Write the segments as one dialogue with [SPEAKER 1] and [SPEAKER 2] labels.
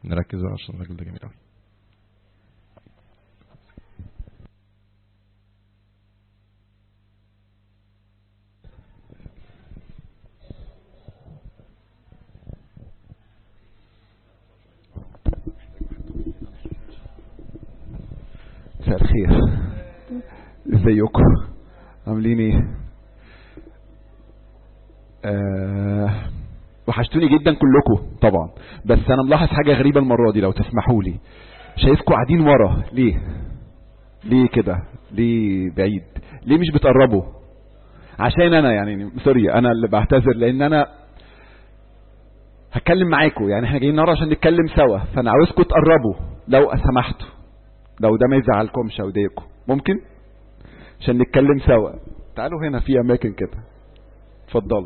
[SPEAKER 1] نركز بقى عشان الراجل ده جميل قوي
[SPEAKER 2] مساء الخير ازيكم عاملين ايه آه وحشتوني جدا كلكم طبعا بس انا ملاحظ حاجة غريبة المرة دي لو تسمحوا لي شايفكم قاعدين ورا ليه ليه كده ليه بعيد ليه مش بتقربوا عشان انا يعني سوري انا اللي بعتذر لان انا هتكلم معاكم يعني احنا جايين النهارده عشان نتكلم سوا فانا عاوزكم تقربوا لو سمحتوا لو ده ما يزعلكمش او يضايقكم ممكن عشان نتكلم سوا تعالوا هنا في اماكن كده اتفضلوا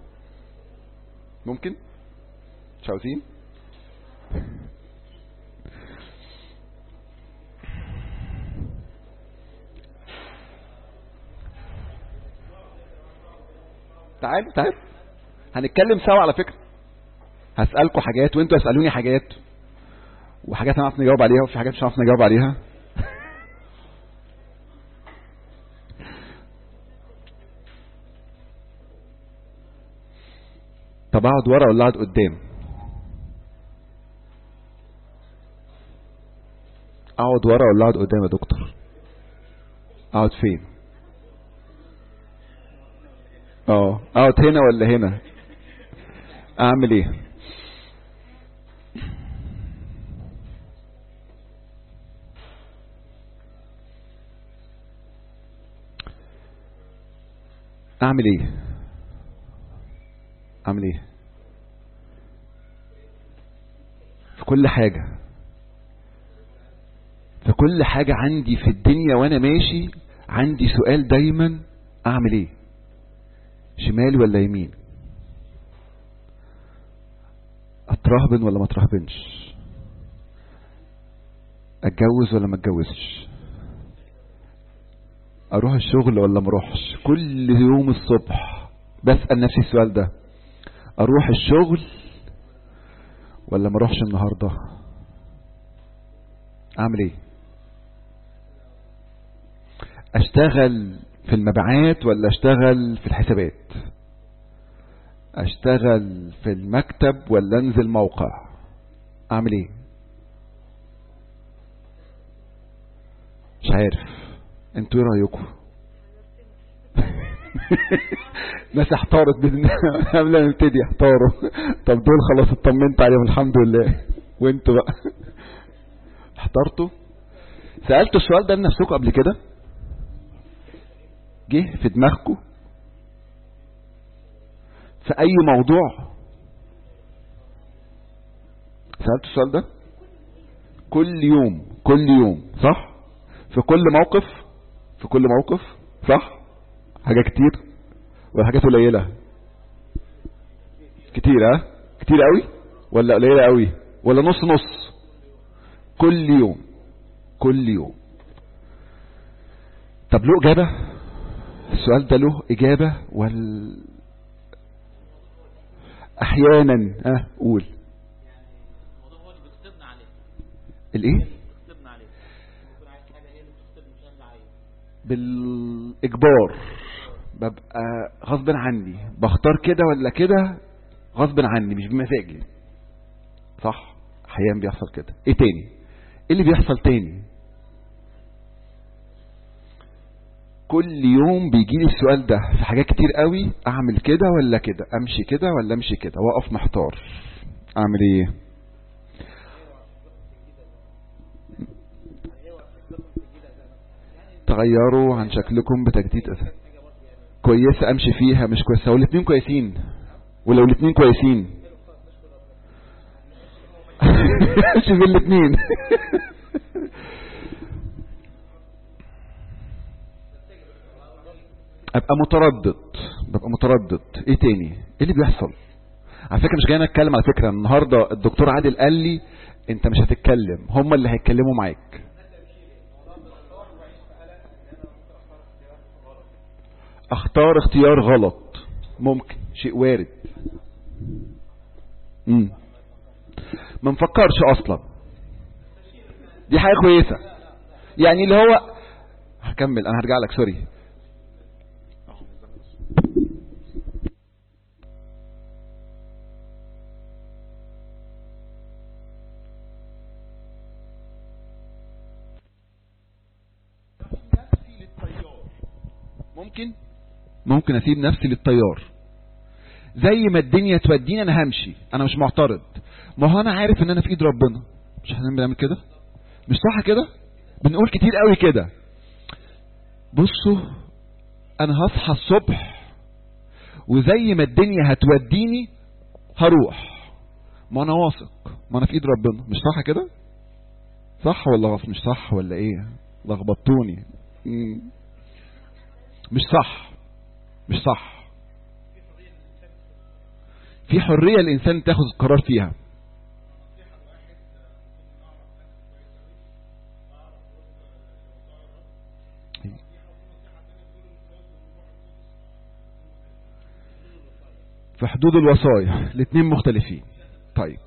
[SPEAKER 2] ممكن مش عاوزين تعالوا تعالوا هنتكلم سوا على فكرة هسألكم حاجات وانتوا هتسألوني حاجات وحاجات هنعرف نجاوب عليها وفي حاجات مش هنعرف نجاوب عليها طب اقعد ورا ولا اقعد قدام اقعد ورا ولا اقعد قدام يا دكتور اقعد فين اه اقعد هنا ولا هنا اعمل ايه اعمل ايه اعمل ايه في كل حاجة في كل حاجة عندي في الدنيا وانا ماشي عندي سؤال دايما اعمل ايه شمال ولا يمين اترهبن ولا ما اترهبنش اتجوز ولا ما اتجوزش اروح الشغل ولا ما اروحش كل يوم الصبح بسأل نفسي السؤال ده اروح الشغل ولا ما اروحش النهارده اعمل ايه اشتغل في المبيعات ولا اشتغل في الحسابات اشتغل في المكتب ولا انزل موقع اعمل ايه مش عارف انتوا ايه رايكم ناس احتارت بإذن قبل ما نبتدي احتاروا طب دول خلاص اطمنت عليهم الحمد لله وانتوا بقى احترتوا سألتوا السؤال ده لنفسكم قبل كده جه في دماغكم في اي موضوع سألتوا السؤال ده كل يوم كل يوم صح في كل موقف في كل موقف صح حاجة كتير ولا حاجات قليلة كتير ها كتير قوي ولا قليلة قوي ولا نص نص كل يوم كل يوم طب له إجابة السؤال ده له إجابة ولا أحيانا ها قول
[SPEAKER 3] الموضوع هو اللي بيغصبنا عليه
[SPEAKER 2] الإيه
[SPEAKER 3] بيغصبنا عليه بيكون عايز حاجه هي اللي بتغصبنا مش احنا عليه
[SPEAKER 2] بالإجبار ببقى غصب عني بختار كده ولا كده غصب عني مش بمزاجي صح احيانا بيحصل كده ايه تاني ايه اللي بيحصل تاني كل يوم بيجي لي السؤال ده في حاجات كتير قوي اعمل كده ولا كده امشي كده ولا امشي كده واقف محتار اعمل ايه تغيروا عن شكلكم بتجديد أسد كويسة امشي فيها مش كويسة والاتنين كويسين ولو الاتنين كويسين امشي في الاتنين ابقى متردد ببقى متردد ايه تاني ايه اللي بيحصل على فكره مش جاي انا اتكلم على فكره النهارده الدكتور عادل قال لي انت مش هتتكلم هم اللي هيتكلموا معاك اختار اختيار غلط ممكن شيء وارد امم ما نفكرش اصلا دي حاجه كويسه يعني اللي هو هكمل انا هرجع لك سوري ممكن ممكن اسيب نفسي للتيار زي ما الدنيا توديني انا همشي انا مش معترض ما هو انا عارف ان انا في ايد ربنا مش احنا بنعمل كده مش صح كده بنقول كتير قوي كده بصوا انا هصحى الصبح وزي ما الدنيا هتوديني هروح ما انا واثق ما انا في ايد ربنا مش صح كده صح ولا غلط مش صح ولا ايه لخبطتوني مم. مش صح مش صح في حرية الإنسان تاخذ القرار فيها في حدود الوصايا الاثنين مختلفين طيب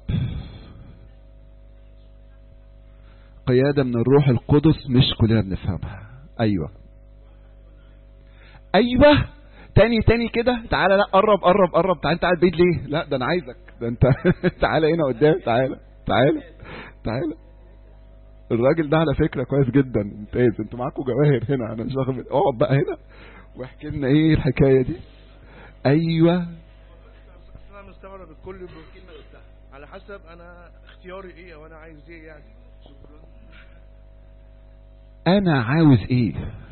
[SPEAKER 2] قيادة من الروح القدس مش كلنا بنفهمها ايوه ايوه تاني تاني كده تعالى لا قرب قرب قرب تعالى انت قاعد بعيد ليه لا ده انا عايزك ده انت تعالى هنا قدام تعالى تعالى تعالى الراجل ده على فكره كويس جدا ممتاز انتوا معاكم جواهر هنا انا مش واخد اقعد بقى هنا واحكي لنا ايه الحكايه دي ايوه
[SPEAKER 1] انا مستغرب الكل بالكلمه اللي قلتها على حسب انا اختياري ايه او انا عايز ايه يعني شكرا
[SPEAKER 2] انا عاوز ايه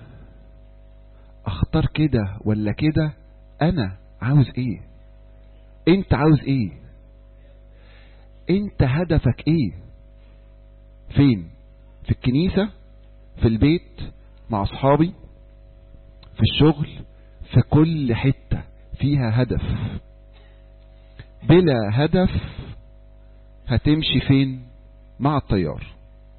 [SPEAKER 2] اختار كده ولا كده انا عاوز ايه انت عاوز ايه انت هدفك ايه فين في الكنيسة في البيت مع اصحابي في الشغل في كل حتة فيها هدف بلا هدف هتمشي فين مع التيار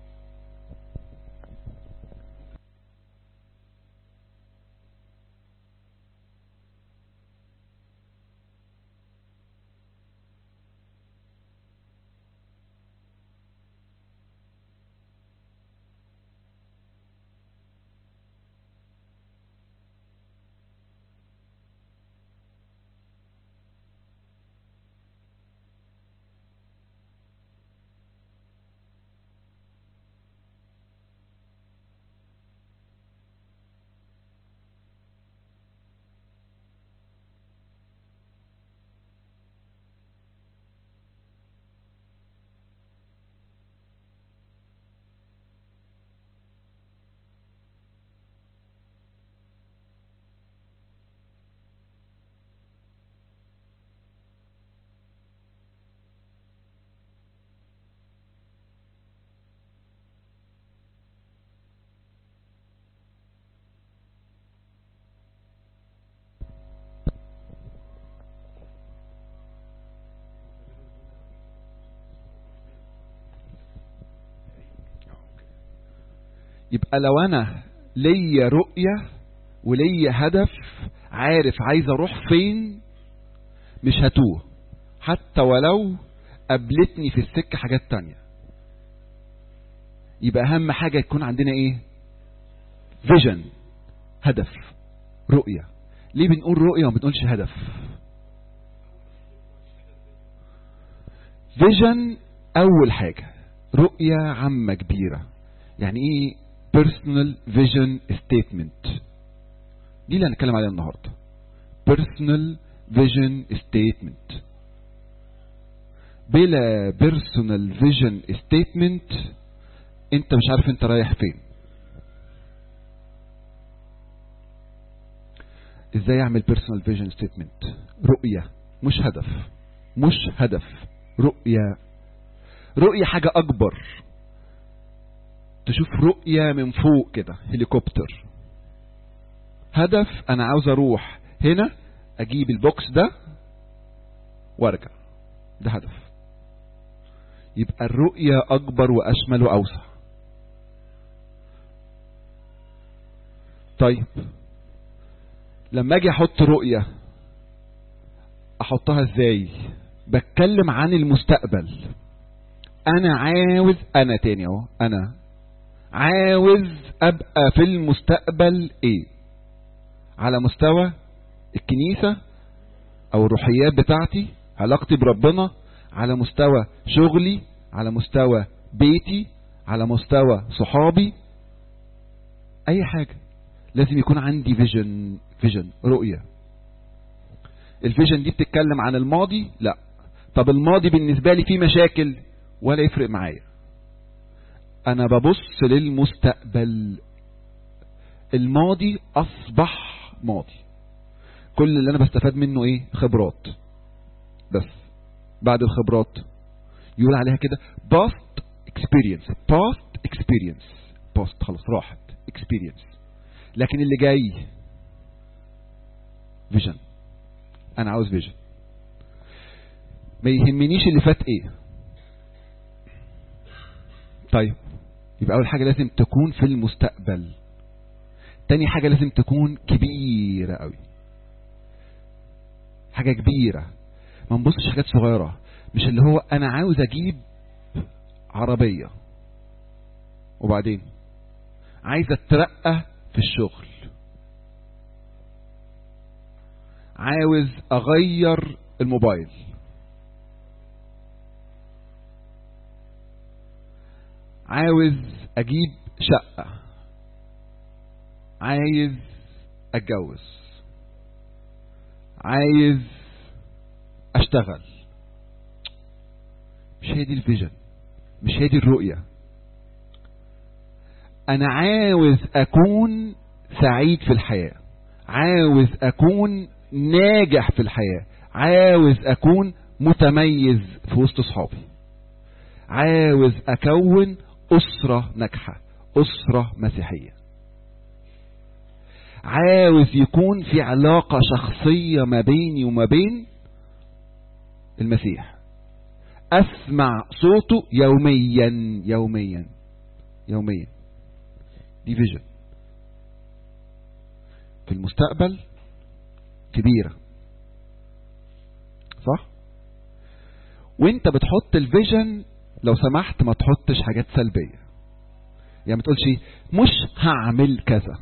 [SPEAKER 2] يبقى لو انا ليا رؤية وليا هدف عارف عايز اروح فين مش هتوه حتى ولو قابلتني في السكة حاجات تانية يبقى اهم حاجة يكون عندنا ايه فيجن هدف رؤية ليه بنقول رؤية وما بنقولش هدف فيجن اول حاجة رؤية عامة كبيرة يعني ايه personal vision statement دي اللي هنتكلم عليها النهاردة personal vision statement بلا personal vision statement انت مش عارف انت رايح فين ازاي اعمل personal vision statement رؤية مش هدف مش هدف رؤية رؤية حاجة اكبر تشوف رؤية من فوق كده هليكوبتر هدف انا عاوز اروح هنا اجيب البوكس ده وارجع ده هدف يبقى الرؤية اكبر واشمل واوسع طيب لما اجي احط رؤية احطها ازاي بتكلم عن المستقبل انا عاوز انا تاني اهو انا عاوز ابقى في المستقبل ايه على مستوى الكنيسة او الروحيات بتاعتي علاقتي بربنا على مستوى شغلي على مستوى بيتي على مستوى صحابي اي حاجة لازم يكون عندي فيجن فيجن رؤية الفيجن دي بتتكلم عن الماضي لا طب الماضي بالنسبة لي فيه مشاكل ولا يفرق معايا انا ببص للمستقبل الماضي اصبح ماضي كل اللي انا بستفاد منه ايه خبرات بس بعد الخبرات يقول عليها كده past experience past experience past خلاص راحت experience لكن اللي جاي فيجن انا عاوز فيجن ما يهمنيش اللي فات ايه طيب يبقى اول حاجة لازم تكون في المستقبل تاني حاجة لازم تكون كبيرة قوي حاجة كبيرة ما نبصش حاجات صغيرة مش اللي هو انا عاوز اجيب عربية وبعدين عايز اترقى في الشغل عاوز اغير الموبايل عاوز اجيب شقة عايز اتجوز عايز اشتغل مش هي دي الفيجن مش هي دي الرؤية انا عاوز اكون سعيد في الحياة عاوز اكون ناجح في الحياة عاوز اكون متميز في وسط اصحابي عاوز اكون اسرة ناجحة اسرة مسيحية عاوز يكون في علاقة شخصية ما بيني وما بين المسيح اسمع صوته يوميا يوميا يوميا دي فيجن في المستقبل كبيرة صح وانت بتحط الفيجن لو سمحت ما تحطش حاجات سلبية يعني ما تقولش مش هعمل كذا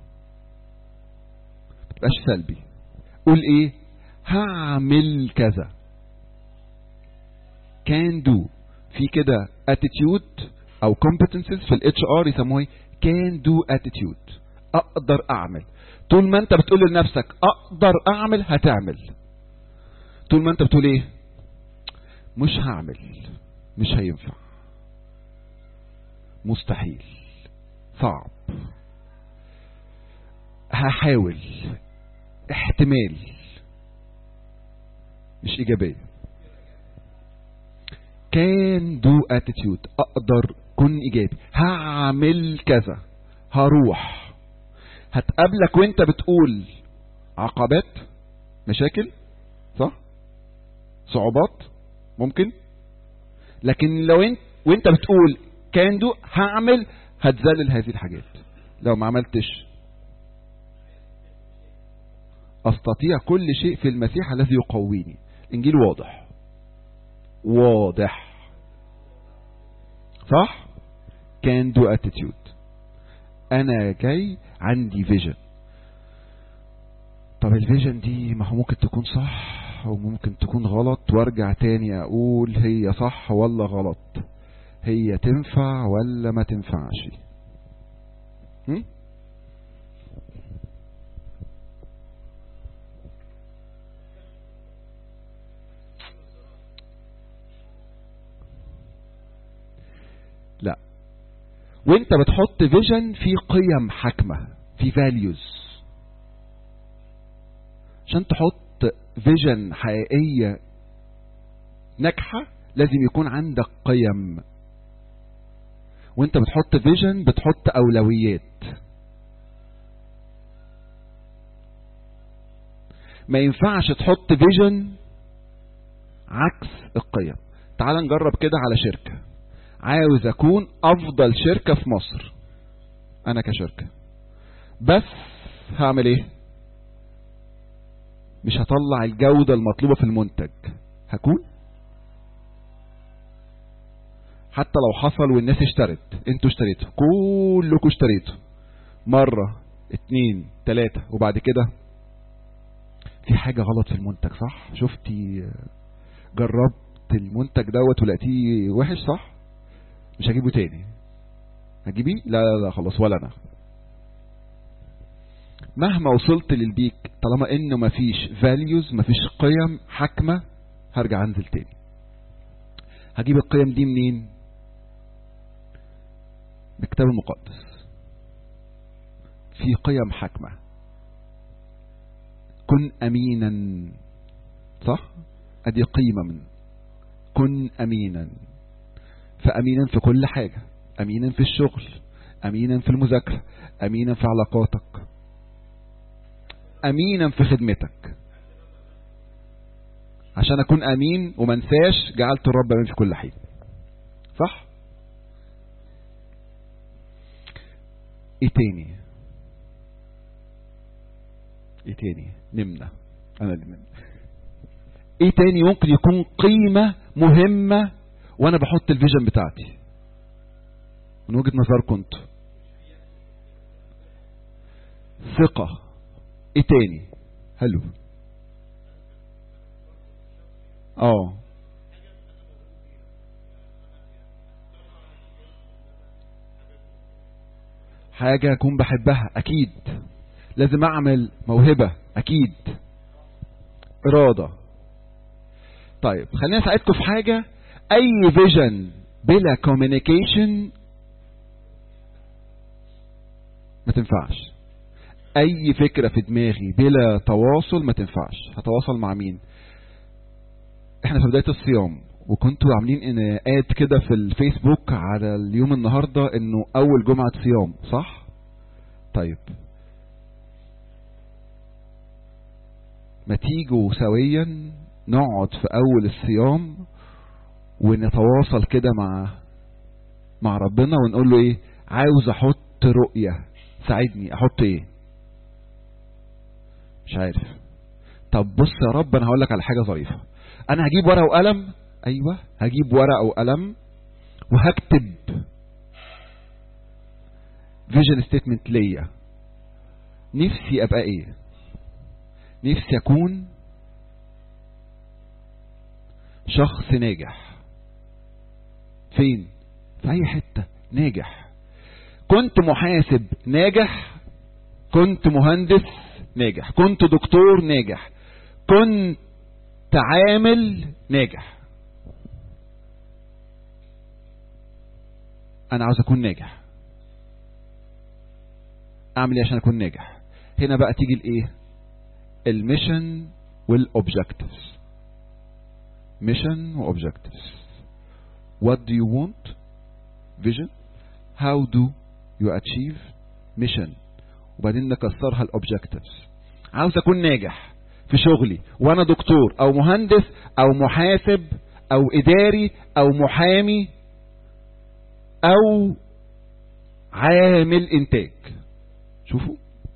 [SPEAKER 2] ما تبقاش سلبي قول ايه هعمل كذا can do في كده attitude او competences في الاتش ار يسموها can do attitude اقدر اعمل طول ما انت بتقول لنفسك اقدر اعمل هتعمل طول ما انت بتقول ايه مش هعمل مش هينفع مستحيل صعب هحاول احتمال مش ايجابيه كان دو اتيتيود اقدر كن ايجابي هعمل كذا هروح هتقابلك وانت بتقول عقبات مشاكل صح صعوبات ممكن لكن لو انت وانت بتقول كان دو هعمل هتذلل هذه الحاجات لو ما عملتش استطيع كل شيء في المسيح الذي يقويني الانجيل واضح واضح صح كان دو اتيتيود انا جاي عندي فيجن طب الفيجن دي ما هو ممكن تكون صح وممكن تكون غلط وارجع تاني اقول هي صح ولا غلط هي تنفع ولا ما تنفعش هم؟ لا وانت بتحط فيجن في قيم حاكمة في فاليوز عشان تحط فيجن حقيقية ناجحة لازم يكون عندك قيم وانت بتحط فيجن بتحط اولويات ما ينفعش تحط فيجن عكس القيم تعال نجرب كده على شركة عاوز اكون افضل شركة في مصر انا كشركة بس هعمل ايه مش هطلع الجودة المطلوبة في المنتج هكون حتى لو حصل والناس اشترت انتوا اشتريتوا كلكم اشتريتوا مرة اتنين تلاتة وبعد كده في حاجة غلط في المنتج صح شفتي جربت المنتج دوت ولقيتيه وحش صح مش هجيبه تاني هجيبيه لا لا لا خلاص ولا انا مهما وصلت للبيك طالما انه مفيش فاليوز مفيش قيم حاكمة هرجع انزل تاني هجيب القيم دي منين من الكتاب المقدس في قيم حاكمة كن امينا صح ادي قيمة من كن امينا فامينا في كل حاجة امينا في الشغل امينا في المذاكرة امينا في علاقاتك امينا في خدمتك عشان اكون امين ومنساش جعلت الرب امين في كل حين صح ايه تاني ايه تاني نمنا انا اللي نمنا ايه تاني ممكن يكون قيمة مهمة وانا بحط الفيجن بتاعتي من وجهة نظركم انتوا ثقة ايه تاني حلو اه حاجة اكون بحبها اكيد لازم اعمل موهبة اكيد ارادة طيب خلينا اساعدكم في حاجة اي فيجن بلا كوميونيكيشن ما تنفعش اي فكرة في دماغي بلا تواصل ما تنفعش هتواصل مع مين احنا في بداية الصيام وكنتوا عاملين ان اد كده في الفيسبوك على اليوم النهاردة انه اول جمعة صيام صح طيب ما تيجوا سويا نقعد في اول الصيام ونتواصل كده مع مع ربنا ونقول له ايه عاوز احط رؤية ساعدني احط ايه مش عارف طب بص يا رب انا هقول لك على حاجه ظريفه انا هجيب ورقه وقلم ايوه هجيب ورقه وقلم وهكتب فيجن ستيتمنت ليا نفسي ابقى ايه نفسي اكون شخص ناجح فين في اي حته ناجح كنت محاسب ناجح كنت مهندس ناجح كنت دكتور ناجح كنت عامل ناجح انا عاوز اكون ناجح اعمل ايه عشان اكون ناجح هنا بقى تيجي الايه الميشن والاوبجكتيفز ميشن واوبجكتيفز what do you want vision how do you achieve mission وبعدين نكسرها الاوبجكتيفز عاوز اكون ناجح في شغلي وانا دكتور او مهندس او محاسب او اداري او محامي او عامل انتاج شوفوا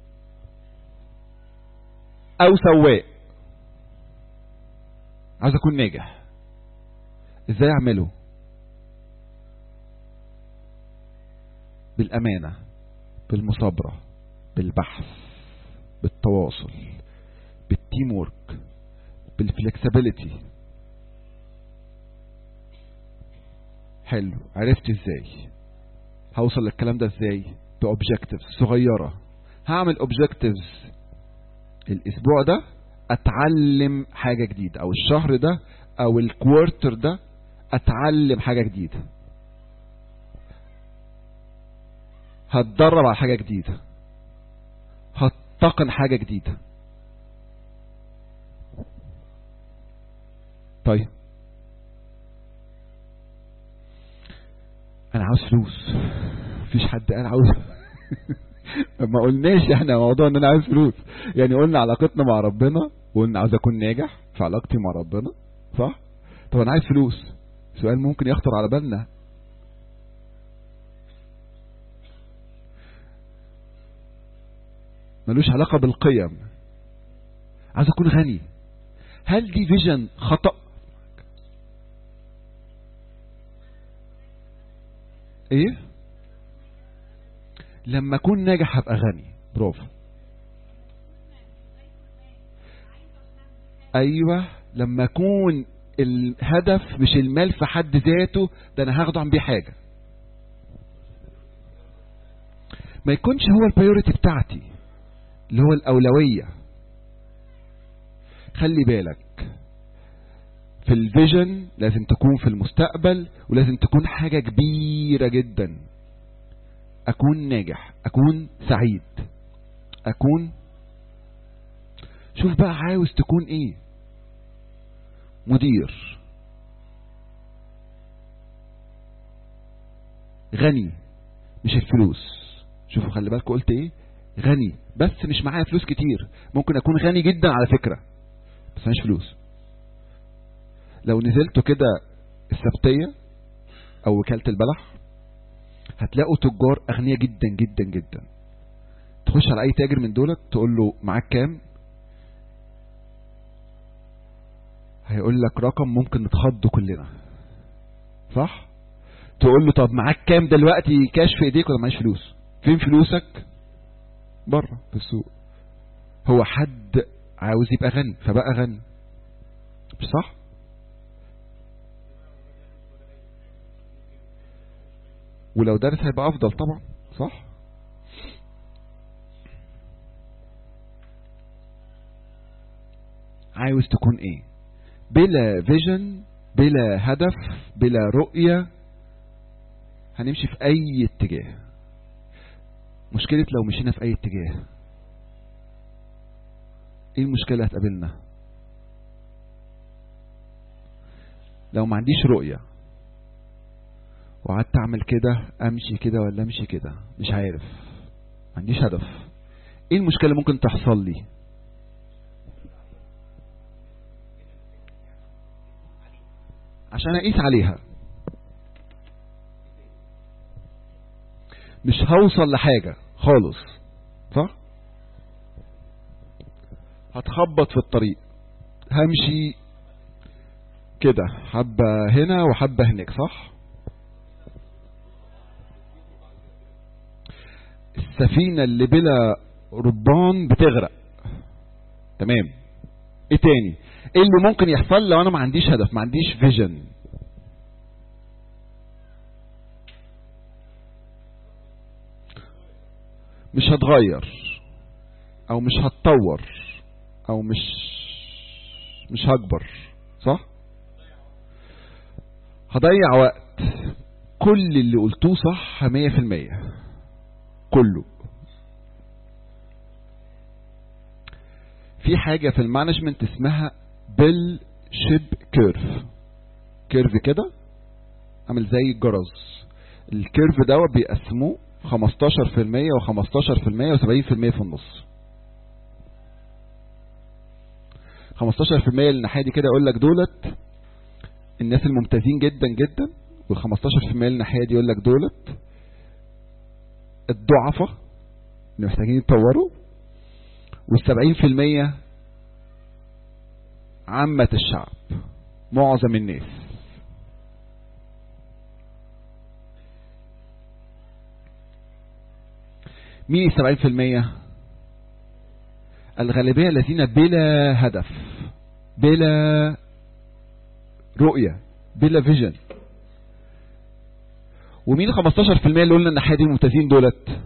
[SPEAKER 2] او سواق عاوز اكون ناجح ازاي اعمله بالامانه بالمصابره بالبحث بالتواصل بالتيم وورك بالفلكسبيليتي حلو عرفت ازاي هوصل للكلام ده ازاي باوبجكتيفز صغيره هعمل اوبجكتيفز الاسبوع ده اتعلم حاجه جديده او الشهر ده او الكوارتر ده اتعلم حاجه جديده هتدرب على حاجه جديده هتقن حاجه جديده طيب انا عاوز فلوس مفيش حد قال عاوز ما قلناش احنا موضوع ان انا عاوز فلوس يعني قلنا علاقتنا مع ربنا وقلنا عاوز اكون ناجح في علاقتي مع ربنا صح طب انا عايز فلوس سؤال ممكن يخطر على بالنا ملوش علاقة بالقيم عايز اكون غني هل دي فيجن خطأ ايه لما اكون ناجح هبقى غني برافو ايوه لما اكون الهدف مش المال في حد ذاته ده انا هاخده عن بيه حاجه ما يكونش هو البريوريتي بتاعتي اللي هو الاولويه خلي بالك في الفيجن لازم تكون في المستقبل ولازم تكون حاجه كبيره جدا اكون ناجح اكون سعيد اكون شوف بقى عاوز تكون ايه مدير غني مش الفلوس شوفوا خلي بالكم قلت ايه غني بس مش معايا فلوس كتير ممكن اكون غني جدا على فكرة بس مش فلوس لو نزلتوا كده السبتية او وكالة البلح هتلاقوا تجار اغنياء جدا جدا جدا تخش على اي تاجر من دولت تقول له معاك كام هيقول لك رقم ممكن نتخضه كلنا صح تقول له طب معاك كام دلوقتي كاش في ايديك ولا معيش فلوس فين فلوسك بره في السوق هو حد عاوز يبقى غني فبقى غني مش صح ولو درس هيبقى افضل طبعا صح عاوز تكون ايه بلا فيجن بلا هدف بلا رؤية هنمشي في اي اتجاه مشكلة لو مشينا في اي اتجاه ايه المشكلة هتقابلنا لو ما عنديش رؤية وقعدت اعمل كده امشي كده ولا امشي كده مش عارف ما عنديش هدف ايه المشكلة اللي ممكن تحصل لي عشان اقيس عليها مش هوصل لحاجة خالص صح هتخبط في الطريق همشي كده حبة هنا وحبة هناك صح السفينة اللي بلا ربان بتغرق تمام ايه تاني ايه اللي ممكن يحصل لو انا ما عنديش هدف ما عنديش فيجن مش هتغير او مش هتطور او مش مش هكبر صح هضيع وقت كل اللي قلتوه صح مية في المية كله في حاجة في المانجمنت اسمها بيل شيب كيرف كيرف كده عامل زي الجرس الكيرف دوت بيقسموه 15% و15% و70% في النص 15% الناحية دي كده يقول لك دولت الناس الممتازين جدا جدا وال15% الناحية دي يقول لك دولت الضعفة اللي محتاجين يتطوروا وال70% عامة الشعب معظم الناس مين السبعين في المية الغالبية الذين بلا هدف بلا رؤية بلا فيجن ومين الخمستاشر في المية اللي قلنا الناحية دي الممتازين دولت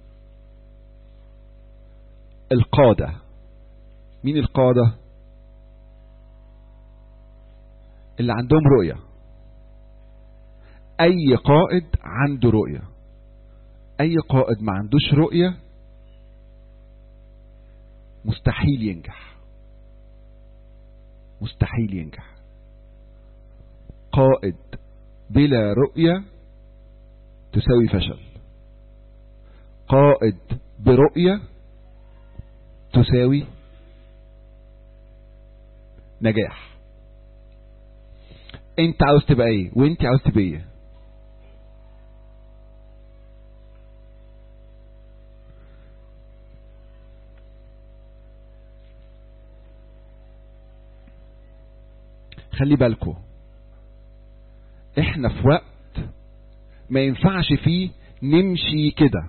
[SPEAKER 2] القادة مين القادة اللي عندهم رؤية اي قائد عنده رؤية اي قائد ما عندوش رؤية مستحيل ينجح مستحيل ينجح قائد بلا رؤية تساوي فشل قائد برؤية تساوي نجاح انت عاوز تبقى ايه وانت عاوز تبقى ايه خلي بالكم احنا في وقت ما ينفعش فيه نمشي كده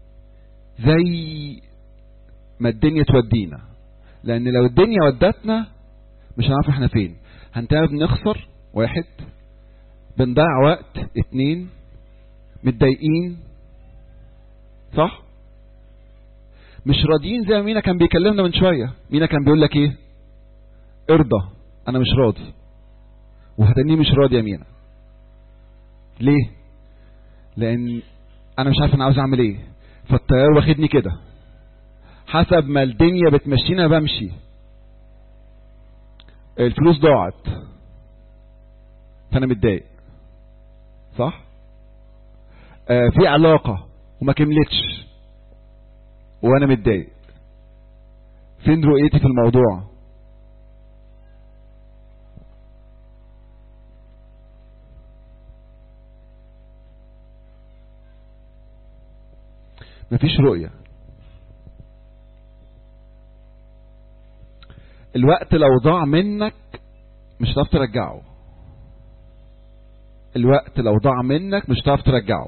[SPEAKER 2] زي ما الدنيا تودينا لان لو الدنيا ودتنا مش هنعرف احنا فين هنتعب بنخسر واحد بنضيع وقت اتنين متضايقين صح مش راضيين زي ما مينا كان بيكلمنا من شويه مينا كان بيقول لك ايه ارضى انا مش راضي وهتنيه مش راضي يا مينا ليه لان انا مش عارف انا عاوز اعمل ايه فالتيار واخدني كده حسب ما الدنيا بتمشينا بمشي الفلوس ضاعت فانا متضايق صح آه في علاقة وما كملتش وانا متضايق فين رؤيتي في الموضوع مفيش رؤية الوقت لو ضاع منك مش هتعرف ترجعه الوقت لو ضاع منك مش هتعرف ترجعه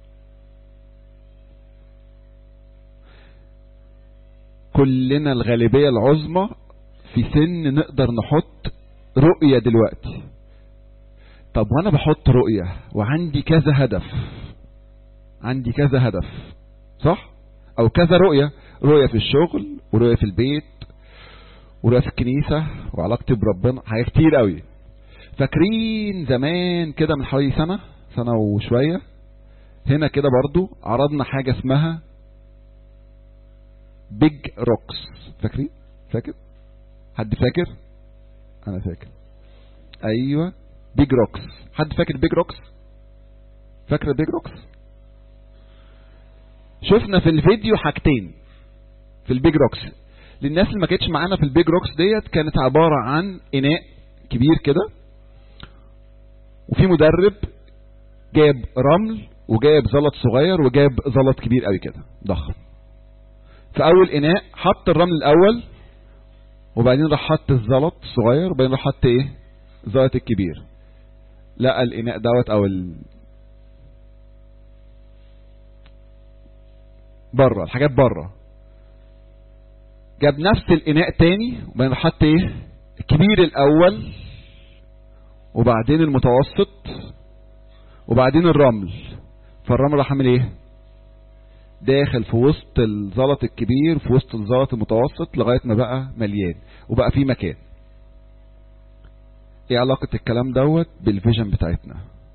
[SPEAKER 2] كلنا الغالبية العظمى في سن نقدر نحط رؤية دلوقتي طب وانا بحط رؤية وعندي كذا هدف عندي كذا هدف صح او كذا رؤية رؤية في الشغل ورؤية في البيت ورؤية في الكنيسة وعلاقتي بربنا حاجات كتير قوي فاكرين زمان كده من حوالي سنة سنة وشوية هنا كده برضو عرضنا حاجة اسمها بيج روكس فاكرين فاكر حد فاكر انا فاكر ايوه بيج روكس حد فاكر بيج روكس فاكر بيج روكس شفنا في الفيديو حاجتين في البيج روكس للناس اللي ما كانتش معانا في البيج روكس ديت كانت عبارة عن اناء كبير كده وفي مدرب جاب رمل وجايب زلط صغير وجاب زلط كبير قوي كده ضخم في اول اناء حط الرمل الاول وبعدين راح حط الزلط الصغير وبعدين راح حط ايه الزلط الكبير لقى الاناء دوت او ال... بره الحاجات بره جاب نفس الاناء تاني وبعدين راح حط ايه الكبير الاول وبعدين المتوسط وبعدين الرمل فالرمل راح عامل ايه داخل في وسط الزلط الكبير في وسط الزلط المتوسط لغاية ما بقى مليان وبقى في مكان ايه علاقة الكلام دوت بالفيجن بتاعتنا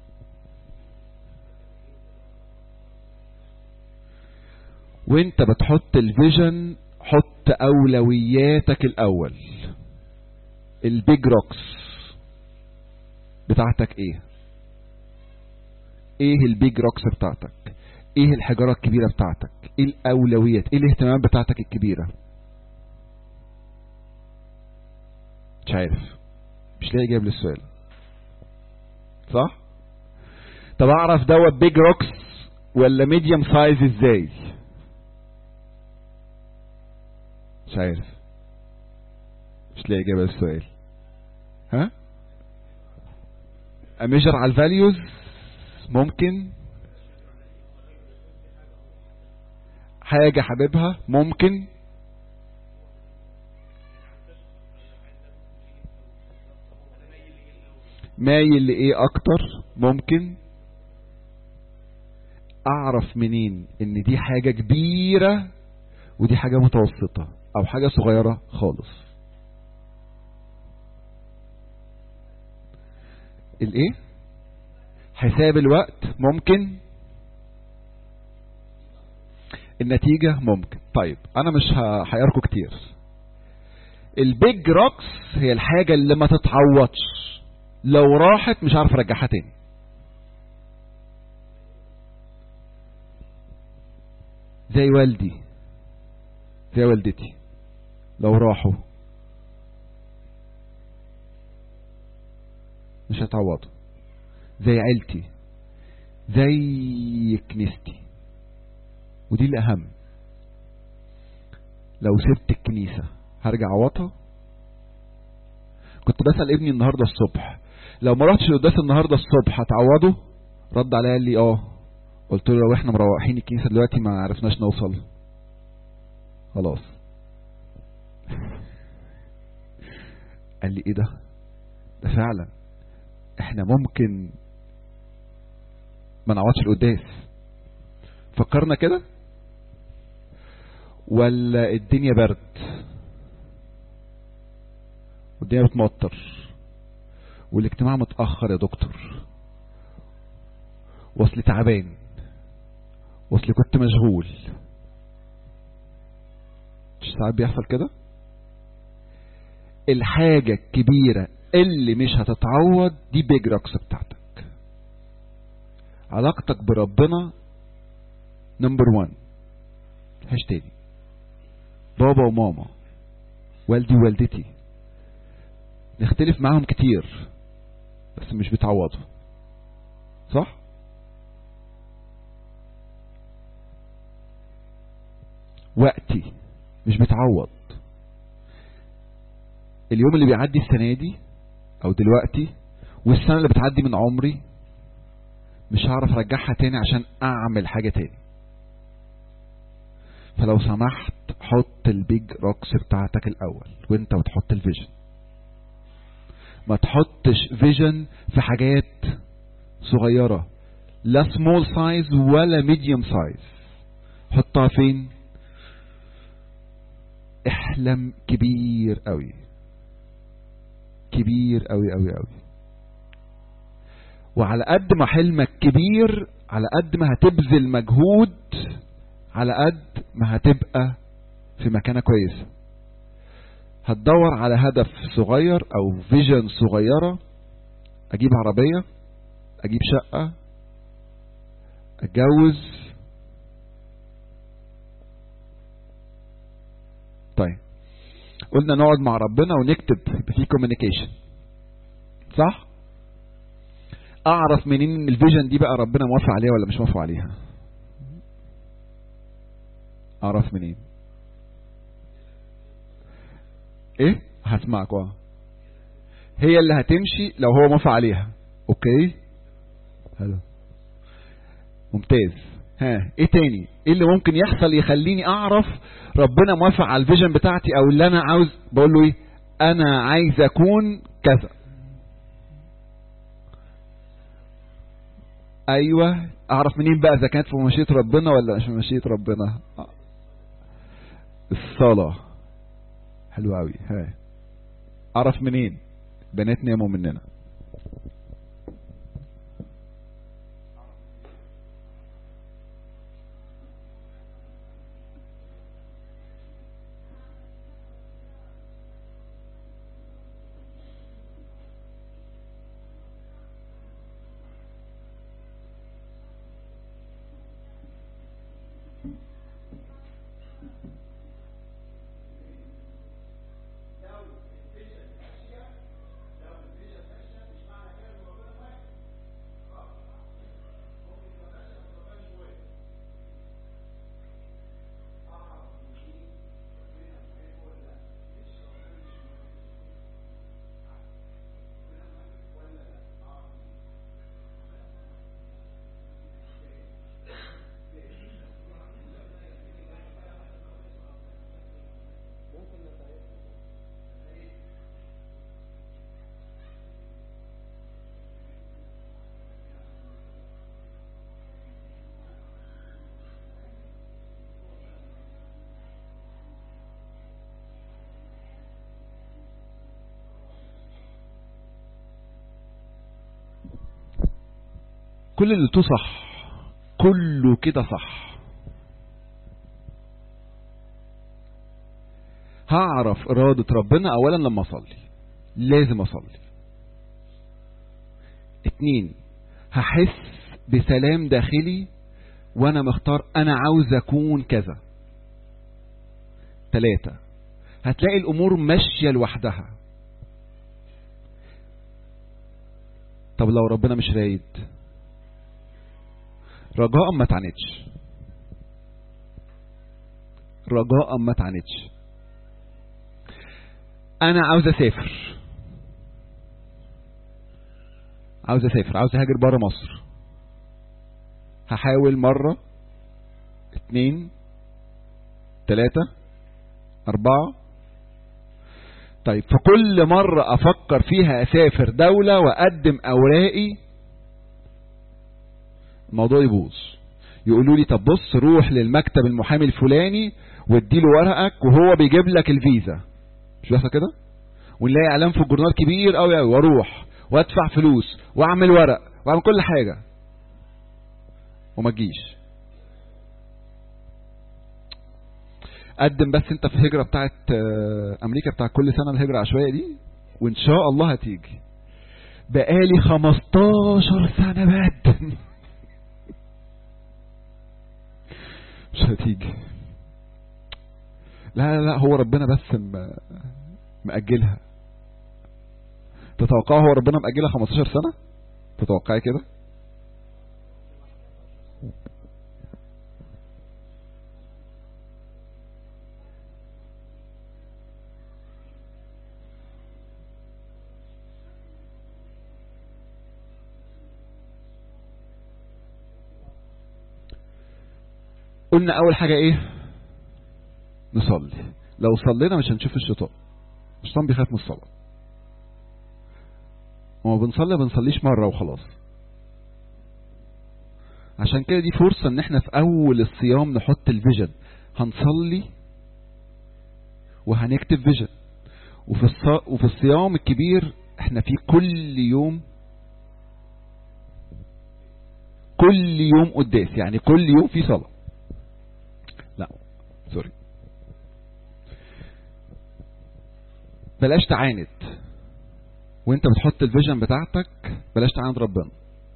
[SPEAKER 2] وانت بتحط الفيجن حط اولوياتك الاول البيج روكس بتاعتك ايه ايه البيج روكس بتاعتك ايه الحجارة الكبيرة بتاعتك ايه الاولويات ايه الاهتمامات بتاعتك الكبيرة مش عارف مش لاقي جايب للسؤال صح طب اعرف دوت بيج روكس ولا ميديوم سايز ازاي مش عارف مش لاقي اجابه للسؤال ها اميجر على الفاليوز ممكن حاجة حبيبها ممكن مايل لإيه أكتر ممكن أعرف منين إن دي حاجة كبيرة ودي حاجة متوسطة أو حاجة صغيرة خالص الإيه حساب الوقت ممكن النتيجة ممكن طيب انا مش هحيركم كتير البيج روكس هي الحاجة اللي ما تتعوضش لو راحت مش عارف ارجعها تاني زي والدي زي والدتي لو راحوا مش هتعوضوا زي عيلتي زي كنيستي ودي الأهم لو سبت الكنيسة هرجع عوضها كنت بسأل ابني النهاردة الصبح لو ما رحتش القداس النهاردة الصبح هتعوضه رد عليا قال لي اه قلت له لو احنا مروحين الكنيسة دلوقتي ما عرفناش نوصل خلاص قال لي ايه ده ده فعلا احنا ممكن ما نعوضش القداس فكرنا كده ولا الدنيا برد والدنيا بتمطر والاجتماع متأخر يا دكتور واصل تعبان واصل كنت مشغول مش ساعات بيحصل كده الحاجة الكبيرة اللي مش هتتعوض دي بيج روكس بتاعتك علاقتك بربنا نمبر وان هاش تاني بابا وماما والدي ووالدتي نختلف معاهم كتير بس مش بتعوضوا صح وقتي مش بتعوض اليوم اللي بيعدي السنة دي او دلوقتي والسنة اللي بتعدي من عمري مش هعرف ارجعها تاني عشان اعمل حاجة تاني فلو سمحت حط البيج روكس بتاعتك الاول وانت بتحط الفيجن ما تحطش فيجن في حاجات صغيرة لا سمول سايز ولا ميديوم سايز حطها فين احلم كبير قوي كبير قوي قوي قوي وعلى قد ما حلمك كبير على قد ما هتبذل مجهود على قد ما هتبقى في مكانة كويسة هتدور على هدف صغير او فيجن صغيرة اجيب عربية اجيب شقة اتجوز طيب قلنا نقعد مع ربنا ونكتب يبقى في كوميونيكيشن صح اعرف منين ان الفيجن دي بقى ربنا موافق عليها ولا مش موافق عليها اعرف منين ايه هسمعك اه هي اللي هتمشي لو هو موافق عليها اوكي حلو ممتاز ها ايه تاني ايه اللي ممكن يحصل يخليني اعرف ربنا موافق على الفيجن بتاعتي او اللي انا عاوز بقول له ايه انا عايز اكون كذا ايوه اعرف منين بقى اذا كانت في مشيئه ربنا ولا مش في مشيئه ربنا آه. الصلاه حلو قوي ها اعرف منين بنات ناموا مننا كل اللي قلتوه صح كله كده صح هعرف إرادة ربنا أولا لما أصلي لازم أصلي اتنين هحس بسلام داخلي وأنا مختار أنا عاوز أكون كذا تلاتة هتلاقي الأمور ماشية لوحدها طب لو ربنا مش رايد رجاء ما تعاندش رجاء ما تعاندش انا عاوز اسافر عاوز اسافر عاوز اهاجر بره مصر هحاول مرة اتنين تلاتة أربعة طيب في كل مرة أفكر فيها أسافر دولة وأقدم أوراقي الموضوع يبوظ يقولوا لي طب بص روح للمكتب المحامي الفلاني واديله ورقك وهو بيجيب لك الفيزا مش بيحصل كده ونلاقي اعلان في الجورنال كبير قوي قوي واروح وادفع فلوس واعمل ورق واعمل كل حاجه وما تجيش قدم بس انت في الهجره بتاعت آه، امريكا بتاع كل سنه الهجره العشوائيه دي وان شاء الله هتيجي بقالي 15 سنه بقدم مش هتيجي لا لا لا هو ربنا بس م- مأجلها تتوقع هو ربنا مأجلها 15 سنة تتوقعي كده قلنا اول حاجة ايه نصلي لو صلينا مش هنشوف الشيطان الشيطان بيخاف من الصلاة وما بنصلي ما بنصليش مرة وخلاص عشان كده دي فرصة ان احنا في اول الصيام نحط الفيجن هنصلي وهنكتب فيجن وفي الص... وفي الصيام الكبير احنا فيه كل يوم كل يوم قداس يعني كل يوم في صلاة لا سوري بلاش تعاند وانت بتحط الفيجن بتاعتك بلاش تعاند ربنا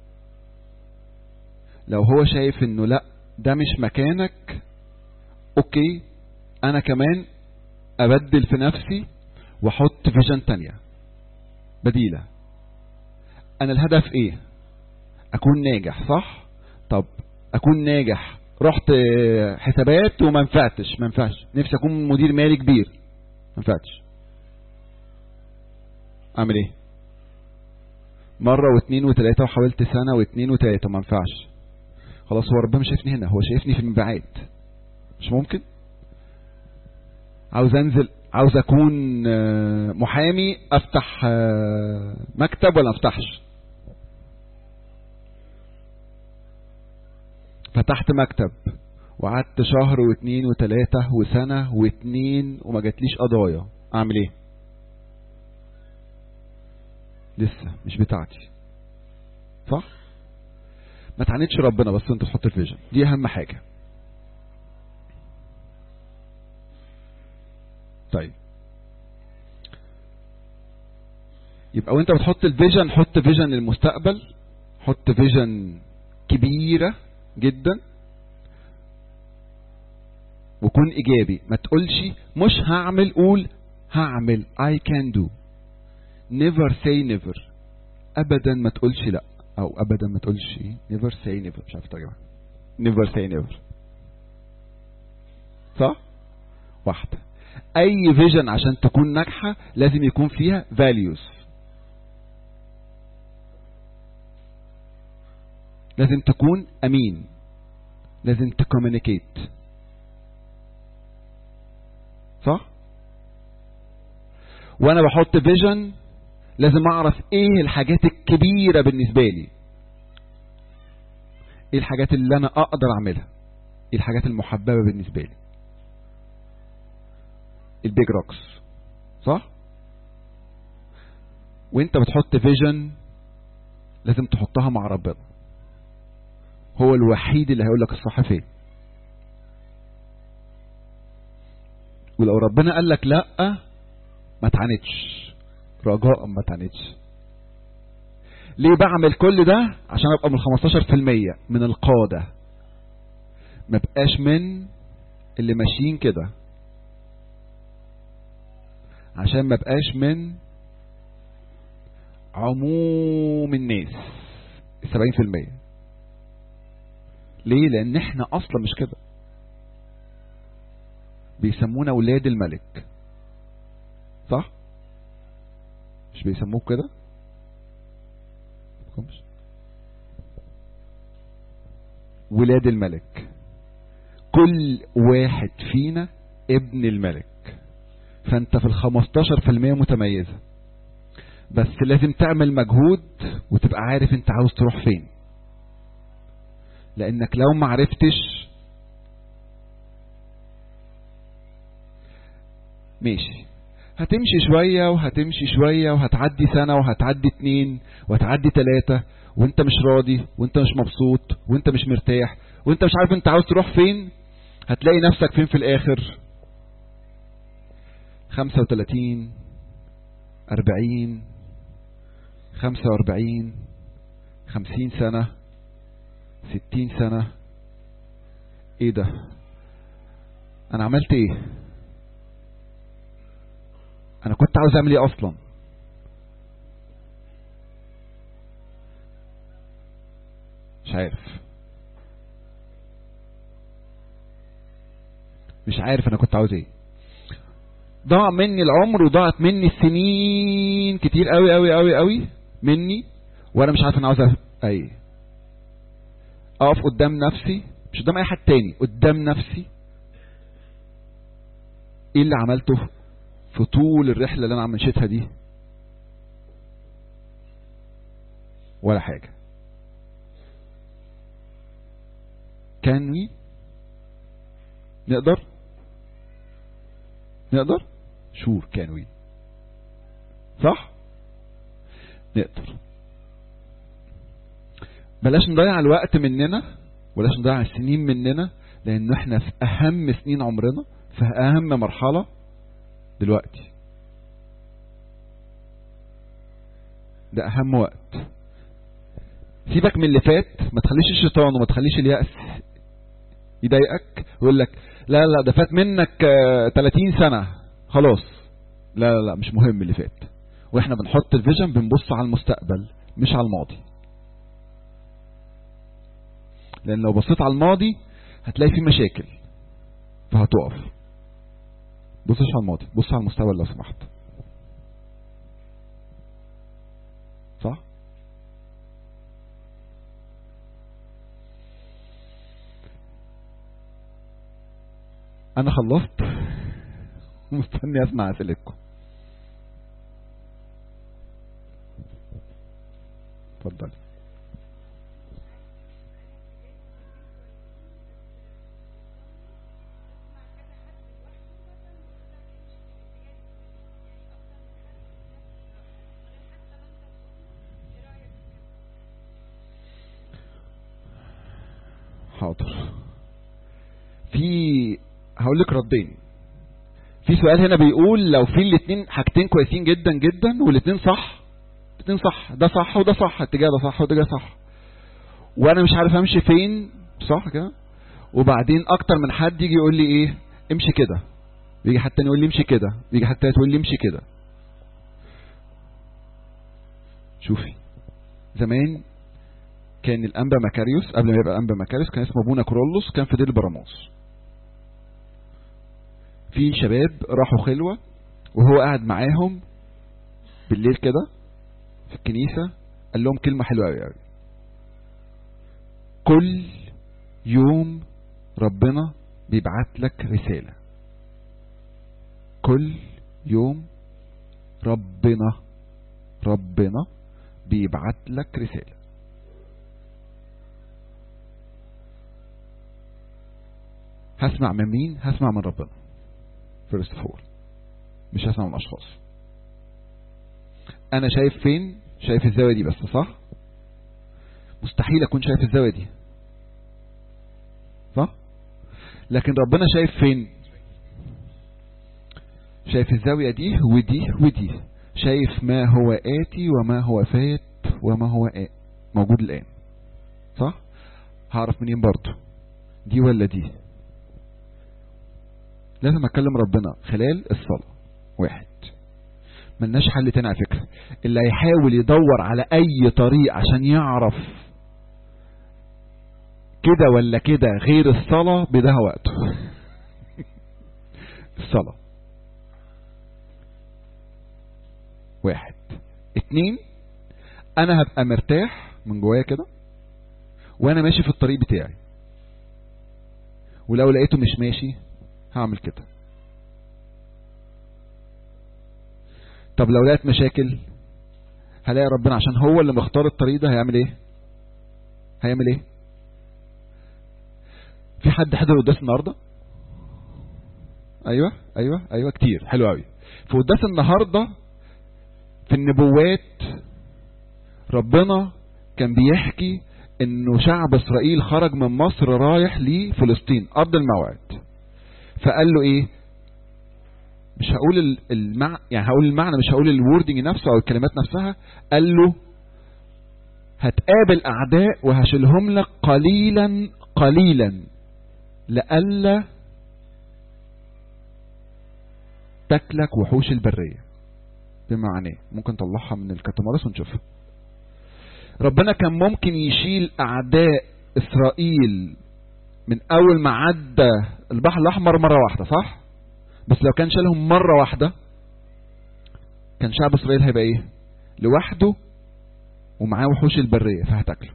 [SPEAKER 2] لو هو شايف انه لا ده مش مكانك اوكي انا كمان ابدل في نفسي واحط فيجن تانية بديلة انا الهدف ايه اكون ناجح صح طب اكون ناجح رحت حسابات وما نفعتش ما نفعش نفسي اكون مدير مالي كبير ما نفعتش اعمل ايه مرة واثنين وثلاثة وحاولت سنة واثنين وثلاثة ما نفعش خلاص هو ربنا مش شايفني هنا هو شايفني في المبيعات مش ممكن عاوز انزل عاوز اكون آه، محامي افتح آه، مكتب ولا افتحش فتحت مكتب وقعدت شهر واثنين وثلاثة وسنة واثنين وما جاتليش قضايا اعمل ايه لسه مش بتاعتي صح ما تعاندش ربنا بس انت تحط الفيجن دي اهم حاجة طيب يبقى وانت بتحط الفيجن حط فيجن للمستقبل حط فيجن كبيرة جدا وكن ايجابي ما تقولش مش هعمل قول هعمل I can do never say never ابدا ما تقولش لا او ابدا ما تقولش ايه never say never مش عارف ترجمة never say never صح واحدة اي فيجن عشان تكون ناجحة لازم يكون فيها values لازم تكون امين لازم تكومينيكيت صح وانا بحط فيجن لازم اعرف ايه الحاجات الكبيرة بالنسبة لي ايه الحاجات اللي انا اقدر اعملها ايه الحاجات المحببة بالنسبة لي البيج روكس صح وانت بتحط فيجن لازم تحطها مع ربنا هو الوحيد اللي هيقول لك الصح فين ولو ربنا قال لك لا ما تعاندش رجاء ما تعاندش ليه بعمل كل ده عشان ابقى من 15% من القادة ما بقاش من اللي ماشيين كده عشان ما بقاش من عموم الناس 70% ليه لان احنا اصلا مش كده بيسمونا ولاد الملك صح مش بيسموه كده مش. ولاد الملك كل واحد فينا ابن الملك فانت في الخمستاشر في المية متميزة بس لازم تعمل مجهود وتبقى عارف انت عاوز تروح فين لانك لو ما عرفتش ماشي هتمشي شوية وهتمشي شوية وهتعدي سنة وهتعدي اتنين وهتعدي تلاتة وانت مش راضي وانت مش مبسوط وانت مش مرتاح وانت مش عارف انت عاوز تروح فين هتلاقي نفسك فين في الاخر خمسة وتلاتين اربعين خمسة واربعين خمسين سنة ستين سنة ايه ده انا عملت ايه انا كنت عاوز اعمل ايه اصلا مش عارف مش عارف انا كنت عاوز ايه ضاع مني العمر وضاعت مني السنين كتير قوي قوي قوي قوي مني وانا مش عارف انا عاوز ايه اقف قدام نفسي مش قدام اي حد تاني قدام نفسي ايه اللي عملته في طول الرحلة اللي انا عم مشيتها دي ولا حاجة كان وي نقدر نقدر شور كان وي صح نقدر بلاش نضيع الوقت مننا بلاش نضيع السنين مننا لان احنا في اهم سنين عمرنا في اهم مرحلة دلوقتي ده اهم وقت سيبك من اللي فات ما تخليش الشيطان وما تخليش اليأس يضايقك ويقول لك لا لا ده فات منك آه، 30 سنة خلاص لا لا لا مش مهم اللي فات واحنا بنحط الفيجن بنبص على المستقبل مش على الماضي لان لو بصيت على الماضي هتلاقي فيه مشاكل فهتقف بصش على الماضي بص على المستقبل لو سمحت صح انا خلصت مستني اسمع اسئلتكم اتفضل حاضر في هقول لك ردين في سؤال هنا بيقول لو في الاثنين حاجتين كويسين جدا جدا والاثنين صح الاثنين صح ده صح وده صح الاتجاه ده صح وده ده صح وانا مش عارف امشي فين صح كده وبعدين اكتر من حد يجي يقول لي ايه امشي كده يجي حد تاني يقول لي امشي كده يجي حد تاني تقول لي امشي كده شوفي زمان كان الانبا مكاريوس قبل ما يبقى انبا مكاريوس كان اسمه ابونا كرولوس كان في دير براموس في شباب راحوا خلوة وهو قاعد معاهم بالليل كده في الكنيسة قال لهم كلمة حلوة قوي قوي كل يوم ربنا بيبعت لك رسالة كل يوم ربنا ربنا بيبعت لك رسالة هسمع من مين هسمع من ربنا فيرست اوف اول مش هسمع من اشخاص انا شايف فين شايف الزاويه دي بس صح مستحيل اكون شايف الزاويه دي صح لكن ربنا شايف فين شايف الزاويه دي ودي ودي شايف ما هو آتي وما هو فات وما هو آت موجود الآن صح هعرف منين برضو دي ولا دي لازم اكلم ربنا خلال الصلاة واحد ملناش حل تاني على فكرة اللي هيحاول يدور على اي طريق عشان يعرف كده ولا كده غير الصلاة بيضيع وقته الصلاة واحد اتنين انا هبقى مرتاح من جوايا كده وانا ماشي في الطريق بتاعي ولو لقيته مش ماشي هعمل كده طب لو لقيت مشاكل هلاقي ربنا عشان هو اللي مختار الطريق ده هيعمل ايه هيعمل ايه في حد حضر قداس النهارده ايوه ايوه ايوه كتير حلو قوي في قداس النهارده في النبوات ربنا كان بيحكي انه شعب اسرائيل خرج من مصر رايح لفلسطين ارض الموعد فقال له ايه مش هقول المع... يعني هقول المعنى مش هقول الوردنج نفسه او الكلمات نفسها قال له هتقابل اعداء وهشيلهم لك قليلا قليلا لئلا تاكلك وحوش البريه بمعنى ممكن نطلعها من الكتمارس ونشوفها ربنا كان ممكن يشيل اعداء اسرائيل من اول ما عدى البحر الاحمر مره واحده صح بس لو كان شالهم مره واحده كان شعب اسرائيل هيبقى ايه لوحده ومعاه وحوش البريه فهتاكله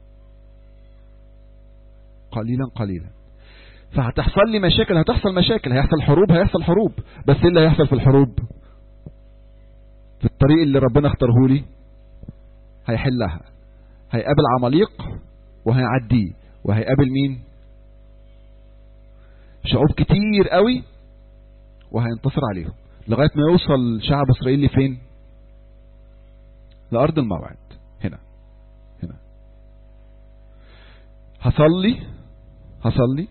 [SPEAKER 2] قليلا قليلا فهتحصل لي مشاكل هتحصل مشاكل هيحصل حروب هيحصل حروب بس ايه اللي هيحصل في الحروب في الطريق اللي ربنا اختاره لي هيحلها هيقابل عماليق وهيعديه وهيقابل مين شعوب كتير قوي وهينتصر عليهم لغاية ما يوصل شعب اسرائيل لفين لأرض الموعد هنا هنا هصلي هصلي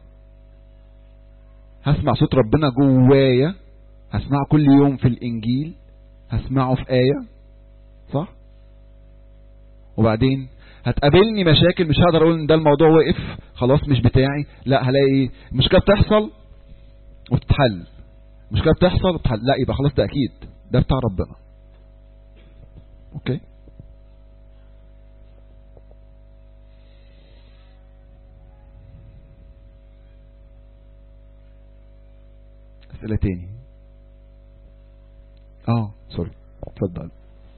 [SPEAKER 2] هسمع صوت ربنا جوايا هسمعه كل يوم في الإنجيل هسمعه في آية صح وبعدين هتقابلني مشاكل مش هقدر اقول ان ده الموضوع وقف خلاص مش بتاعي لا هلاقي ايه المشكله بتحصل وبتتحل المشكله بتحصل وبتتحل لا يبقى خلاص ده اكيد ده بتاع ربنا اوكي اسئله تاني اه سوري اتفضل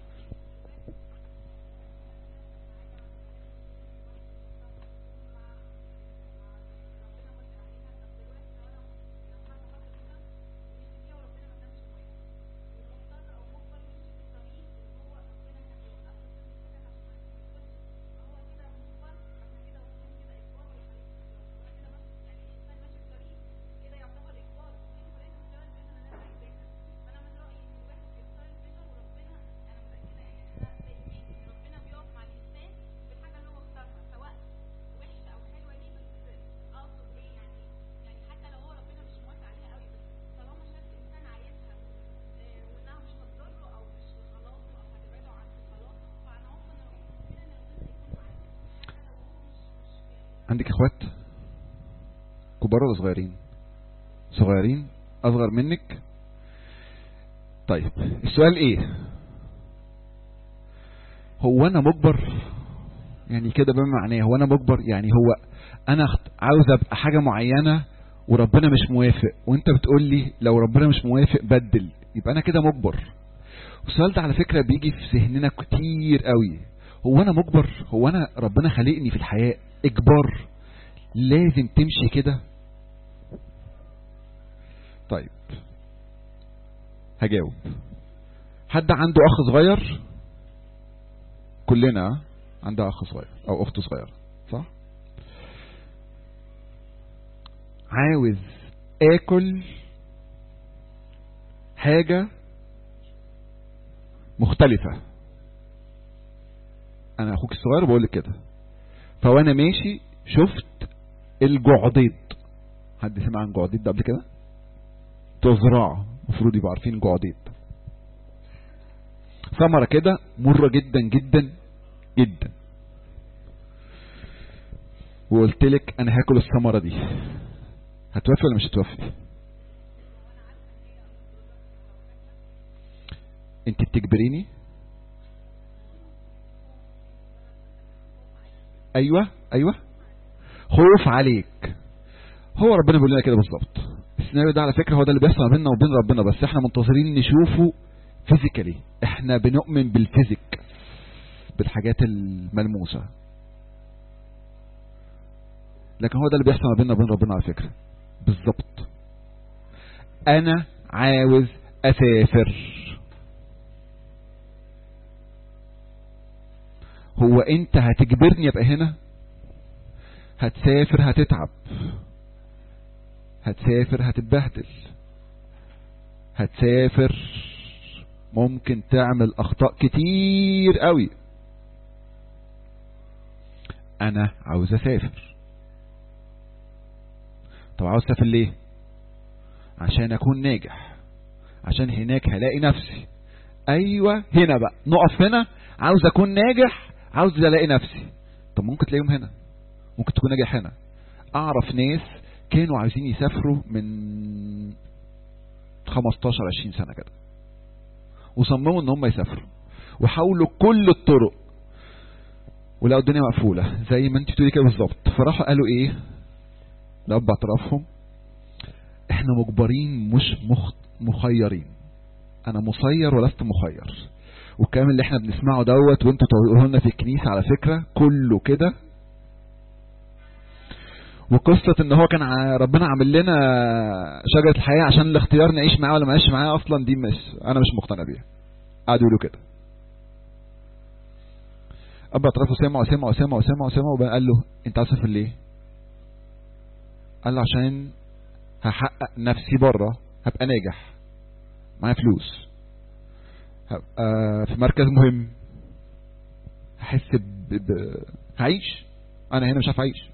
[SPEAKER 2] عندك اخوات كبار ولا صغيرين صغيرين اصغر منك طيب السؤال ايه هو انا مجبر يعني كده بما معناه هو انا مجبر يعني هو انا عاوز ابقى حاجة معينة وربنا مش موافق وانت بتقول لي لو ربنا مش موافق بدل يبقى انا كده مجبر السؤال ده على فكرة بيجي في ذهننا كتير قوي هو انا مجبر هو انا ربنا خلقني في الحياة اجبار لازم تمشي كده طيب هجاوب حد عنده اخ صغير كلنا عندها اخ صغير او اخت صغيره صح عاوز اكل حاجه مختلفه انا اخوك الصغير بقول لك كده فوانا ماشي شفت الجعضيد حد سمع عن جعضيد ده قبل كده تزرع المفروض يبقوا عارفين جعضيد ثمرة كده مرة جدا جدا جدا وقلت لك انا هاكل الثمرة دي هتوافق ولا مش هتوافق انت بتجبريني ايوه ايوه خوف عليك هو ربنا بيقول لنا كده بالظبط السيناريو ده على فكره هو ده اللي بيحصل ما بيننا وبين ربنا بس احنا منتظرين نشوفه فيزيكالي احنا بنؤمن بالفيزيك بالحاجات الملموسه لكن هو ده اللي بيحصل ما بيننا وبين ربنا على فكره بالظبط انا عاوز اسافر هو انت هتجبرني ابقى هنا هتسافر هتتعب هتسافر هتتبهدل هتسافر ممكن تعمل اخطاء كتير قوي انا عاوز اسافر طب عاوز اسافر ليه عشان اكون ناجح عشان هناك هلاقي نفسي ايوه هنا بقى نقف هنا عاوز اكون ناجح عاوز الاقي نفسي طب ممكن تلاقيهم هنا ممكن تكون ناجح هنا اعرف ناس كانوا عايزين يسافروا من 15 20 سنه كده وصمموا ان هم يسافروا وحاولوا كل الطرق ولقوا الدنيا مقفوله زي ما انت بتقولي كده بالظبط فراحوا قالوا ايه لأب اعترافهم احنا مجبرين مش مخ... مخيرين انا مسير ولست مخير والكلام اللي احنا بنسمعه دوت وانتوا تقولوه لنا في الكنيسه على فكره كله كده وقصة ان هو كان ع- ربنا عامل لنا شجرة الحياة عشان الاختيار نعيش معاه ولا ما نعيش معاه اصلا دي مش انا مش مقتنع بيها قعدوا يقولوا كده اب اعترافه سمع وسمع وسمع وسمع وسمع وبقى قال له انت عايز تسافر ليه قال له عشان هحقق نفسي بره هبقى ناجح معايا فلوس هبقى في مركز مهم هحس ب... ب... هعيش انا هنا مش عارف اعيش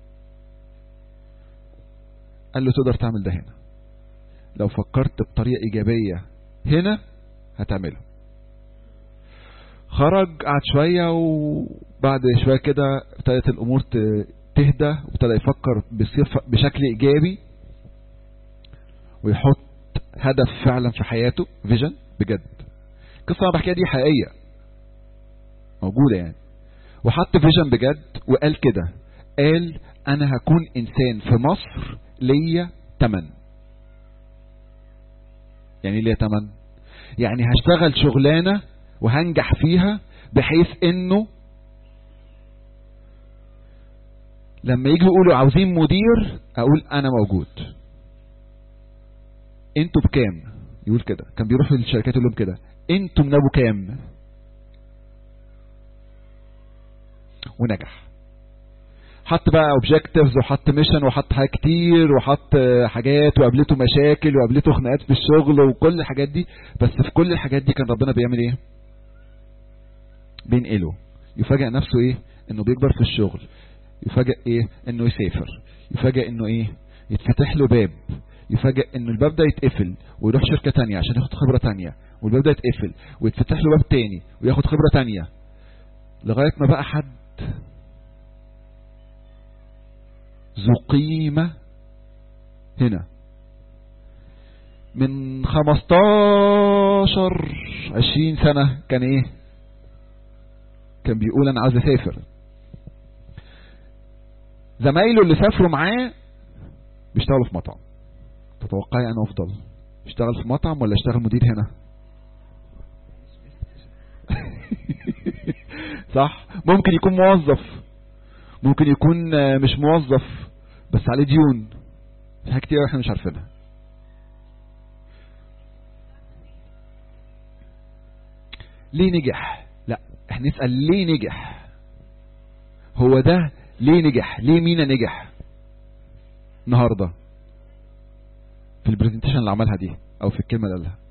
[SPEAKER 2] قال له تقدر تعمل ده هنا لو فكرت بطريقة ايجابية هنا هتعمله خرج قعد شوية وبعد شوية كده ابتدت الامور ت- تهدى وابتدى يفكر بصفة بشكل ايجابي ويحط هدف فعلا في حياته فيجن بجد القصة اللي انا بحكيها دي حقيقية موجودة يعني وحط فيجن بجد وقال كده قال انا هكون انسان في مصر ليا تمن يعني ايه ليا تمن يعني هشتغل شغلانة وهنجح فيها بحيث انه لما يجوا يقولوا عاوزين مدير اقول انا موجود انتوا بكام يقول كده كان بيروح للشركات يقول لهم كده انتوا من ابو كام ونجح حط بقى اوبجكتيفز وحط ميشن وحط حاجات كتير وحط حاجات وقابلته مشاكل وقابلته خناقات في الشغل وكل الحاجات دي بس في كل الحاجات دي كان ربنا بيعمل ايه بينقله يفاجئ نفسه ايه انه بيكبر في الشغل يفاجئ ايه انه يسافر يفاجئ انه ايه يتفتح له باب يفاجئ انه الباب ده يتقفل ويروح شركة تانية عشان ياخد خبرة تانية والباب ده يتقفل ويتفتح له باب تاني وياخد خبرة تانية لغاية ما بقى حد ذو قيمة هنا من 15 20 سنة كان ايه كان بيقول انا عايز اسافر زمايله اللي سافروا معاه بيشتغلوا في مطعم تتوقعي انا افضل اشتغل في مطعم ولا اشتغل مدير هنا صح ممكن يكون موظف ممكن يكون آه، مش موظف بس عليه ديون في حاجات كتير احنا مش عارفينها ليه نجح لا احنا نسأل ليه نجح هو ده ليه نجح ليه مينا نجح النهارده في البرزنتيشن اللي عملها دي او في الكلمه اللي قالها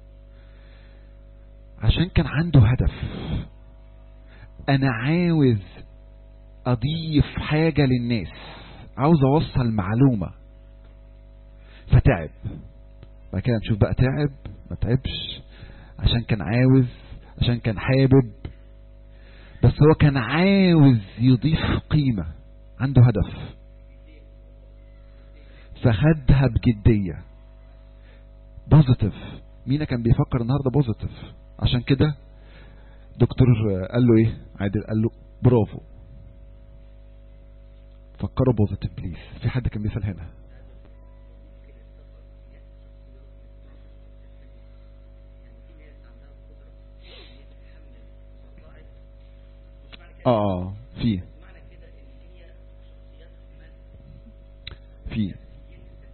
[SPEAKER 2] عشان كان عنده هدف انا عاوز اضيف حاجة للناس عاوز اوصل معلومة فتعب بعد كده نشوف بقى تعب ما تعبش عشان كان عاوز عشان كان حابب بس هو كان عاوز يضيف قيمة عنده هدف فخدها بجدية بوزيتيف مينا كان بيفكر النهارده بوزيتيف عشان كده دكتور قال له ايه عادل قال له برافو فكروا بوزيتيف بليز في حد كان بيسأل هنا اه في في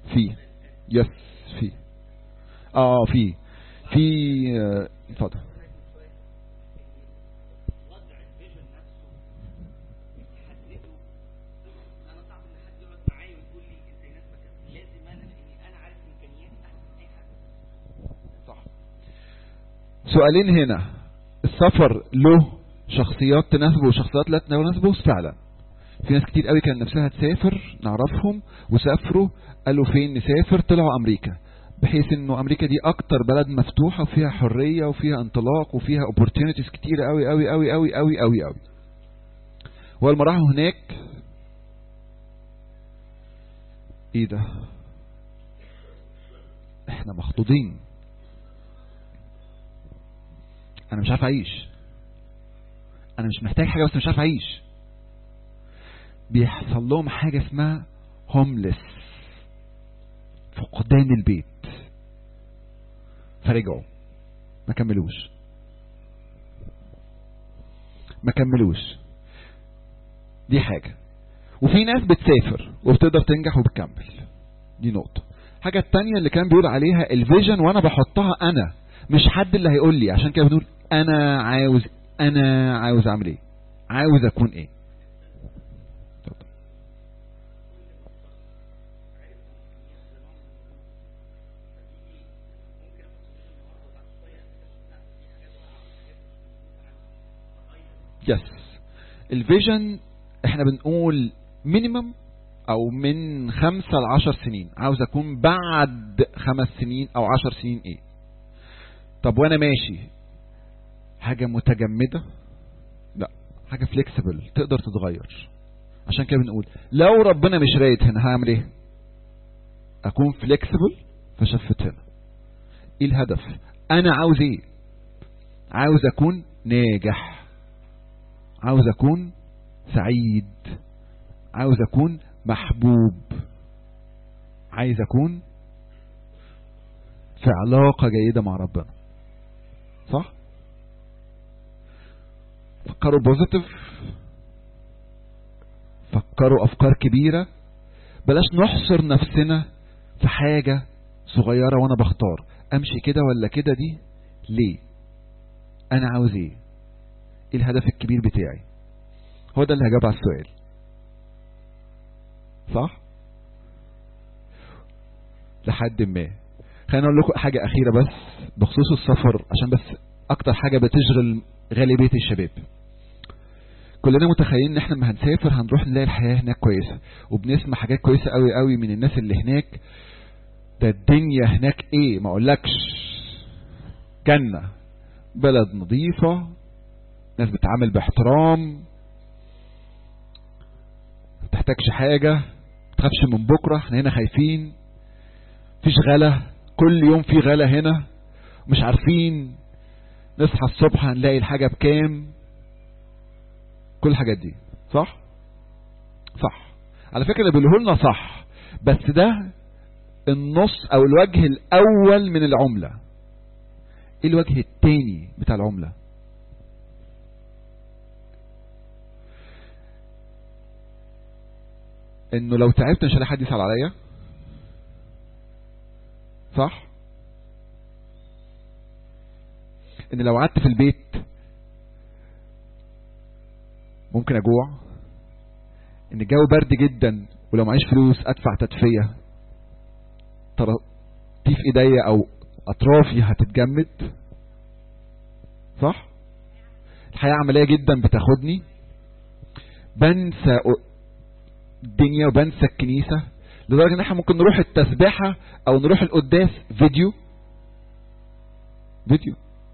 [SPEAKER 2] في يس في اه في في آه، اتفضل
[SPEAKER 3] وضع الفيجن نفسه تحدده انا صعب ان حد يقعد معايا ويقول لي انت يناسبك لازم انا لاني انا عارف امكانياتي احسن من اي حد
[SPEAKER 2] صح سؤالين هنا السفر له شخصيات تناسبه وشخصيات لا تناسبه فعلا في ناس كتير قوي كان نفسها تسافر نعرفهم وسافروا قالوا فين نسافر طلعوا امريكا بحيث انه امريكا دي اكتر بلد مفتوحه وفيها حريه وفيها انطلاق وفيها opportunities كتير قوي قوي قوي قوي قوي قوي قوي ولما راحوا هناك ايه ده احنا مخطوطين انا مش عارف اعيش انا مش محتاج حاجه بس مش عارف اعيش بيحصل لهم حاجه اسمها هوملس فقدان البيت فرجعوا ما كملوش ما كملوش دي حاجة وفي ناس بتسافر وبتقدر تنجح وبتكمل دي نقطة حاجة التانية اللي كان بيقول عليها الفيجن وانا بحطها انا مش حد اللي هيقول لي عشان كده بنقول انا عاوز انا عاوز اعمل ايه عاوز اكون ايه اتفضل. يس الفيجن احنا بنقول مينيمم او من خمسة لعشر سنين عاوز اكون بعد خمس سنين او عشر سنين ايه طب وانا ماشي حاجة متجمدة لا حاجة فليكسبل تقدر تتغير عشان كده بنقول لو ربنا مش رايد هنا هعمل ايه اكون فليكسبل فشفت هنا ايه الهدف انا عاوز ايه عاوز اكون ناجح عاوز اكون سعيد عاوز اكون محبوب عايز اكون في علاقة جيدة مع ربنا صح فكروا بوزيتيف فكروا افكار كبيرة بلاش نحصر نفسنا في حاجة صغيرة وانا بختار امشي كده ولا كده دي ليه انا عاوز ايه ايه الهدف الكبير بتاعي هو ده اللي هجاوب على السؤال صح لحد ما خلينا اقول لكم حاجة اخيرة بس بخصوص السفر عشان بس اكتر حاجة بتشغل غالبية الشباب كلنا متخيلين ان احنا لما هنسافر هنروح نلاقي الحياة هناك كويسة وبنسمع حاجات كويسة قوي قوي من الناس اللي هناك ده الدنيا هناك ايه ما اقولكش جنة بلد نظيفة ناس بتعامل باحترام ما تحتاجش حاجة ما تخافش من بكرة احنا هنا خايفين فيش غلا كل يوم في غلا هنا مش عارفين نصحى الصبح هنلاقي الحاجة بكام كل الحاجات دي صح صح على فكرة اللي بيقوله لنا صح بس ده النص او الوجه الاول من العملة ايه الوجه التاني بتاع العملة انه لو تعبت مش هلاقي حد يسأل عليا صح ان لو قعدت في البيت ممكن اجوع ان الجو برد جدا ولو معيش فلوس ادفع تدفية طرطيف ايديا او اطرافي هتتجمد صح الحياة عملية جدا بتاخدني بنسى الدنيا وبنسى الكنيسة لدرجة ان احنا ممكن نروح التسبيحة او نروح القداس فيديو فيديو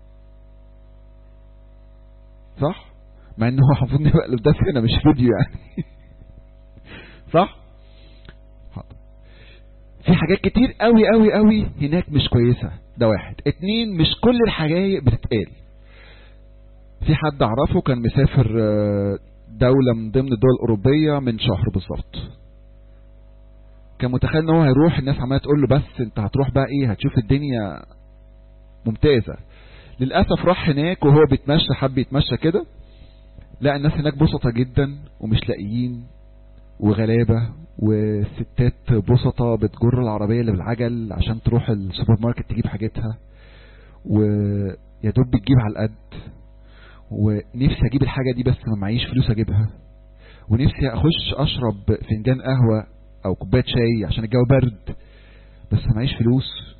[SPEAKER 2] صح مع انه هو المفروض نبقى القداس هنا مش فيديو يعني صح حاضر. في حاجات كتير قوي قوي قوي هناك مش كويسة ده واحد اتنين مش كل الحاجات بتتقال في حد اعرفه كان مسافر آه، دولة من ضمن الدول الأوروبية من شهر بالظبط كان متخيل ان هو هيروح الناس عمالة تقول له بس انت هتروح بقى ايه هتشوف الدنيا ممتازة للأسف راح هناك وهو بيتمشى حب يتمشى كده لا الناس هناك بسطة جدا ومش لاقيين وغلابة وستات بسطة بتجر العربية اللي بالعجل عشان تروح السوبر ماركت تجيب حاجتها ويا دوب بتجيب على القد ونفسي اجيب الحاجة دي بس ما معيش فلوس اجيبها ونفسي اخش اشرب فنجان قهوة او كوباية شاي عشان الجو برد بس ما معيش فلوس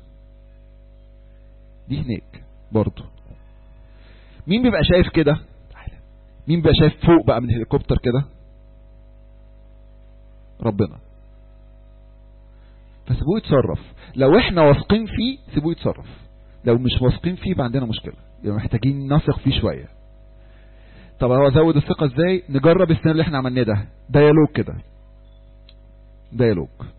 [SPEAKER 2] دي هناك برضو مين بيبقى شايف كده مين بيبقى شايف فوق بقى من الهليكوبتر كده ربنا فسيبوه يتصرف لو احنا واثقين فيه سيبوه يتصرف لو مش واثقين فيه يبقى عندنا مشكله يبقى محتاجين نثق فيه شويه طب هو ازود الثقه ازاي نجرب السنه اللي احنا عملناه ده ديالوج كده ديالوج